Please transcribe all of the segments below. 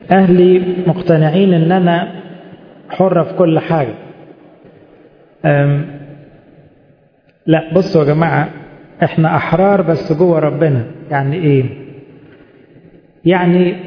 أهلي مقتنعين إن أنا حرة في كل حاجة لا بصوا يا جماعة احنا أحرار بس جوه ربنا يعني إيه يعني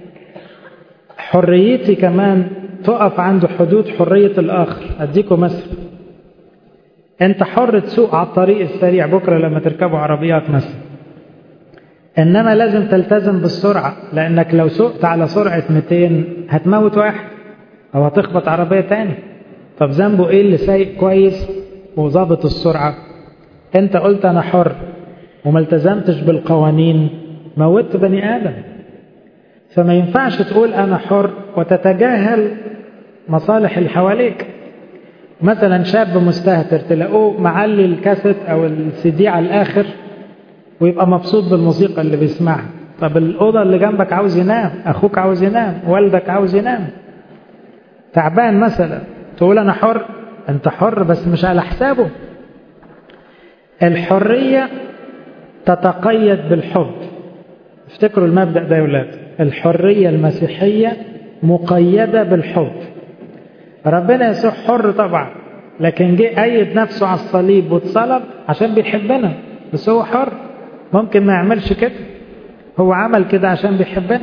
حريتي كمان تقف عند حدود حرية الآخر أديكم مثل أنت حر تسوق على الطريق السريع بكرة لما تركبوا عربيات مثلا إنما لازم تلتزم بالسرعة لأنك لو سقت على سرعة 200 هتموت واحد أو هتخبط عربية تاني طب ذنبه إيه اللي سايق كويس وظابط السرعة أنت قلت أنا حر وما التزمتش بالقوانين موت بني آدم فما ينفعش تقول أنا حر وتتجاهل مصالح اللي حواليك مثلا شاب مستهتر تلاقوه معلي الكاسيت أو السي دي على الآخر ويبقى مبسوط بالموسيقى اللي بيسمعها طب الأوضة اللي جنبك عاوز ينام أخوك عاوز ينام والدك عاوز ينام تعبان مثلا تقول أنا حر أنت حر بس مش على حسابه الحرية تتقيد بالحب افتكروا المبدأ ده يا ولاد الحرية المسيحية مقيدة بالحب ربنا يسوع حر طبعا لكن جه أيد نفسه على الصليب واتصلب عشان بيحبنا بس هو حر ممكن ما يعملش كده هو عمل كده عشان بيحبنا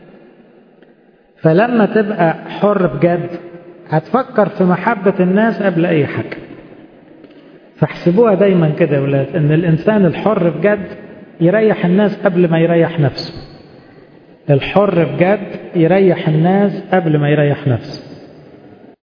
فلما تبقى حر بجد هتفكر في محبة الناس قبل أي حاجة فاحسبوها دايما كده يا ولاد ان الانسان الحر بجد يريح الناس قبل ما يريح نفسه الحر بجد يريح الناس قبل ما يريح نفسه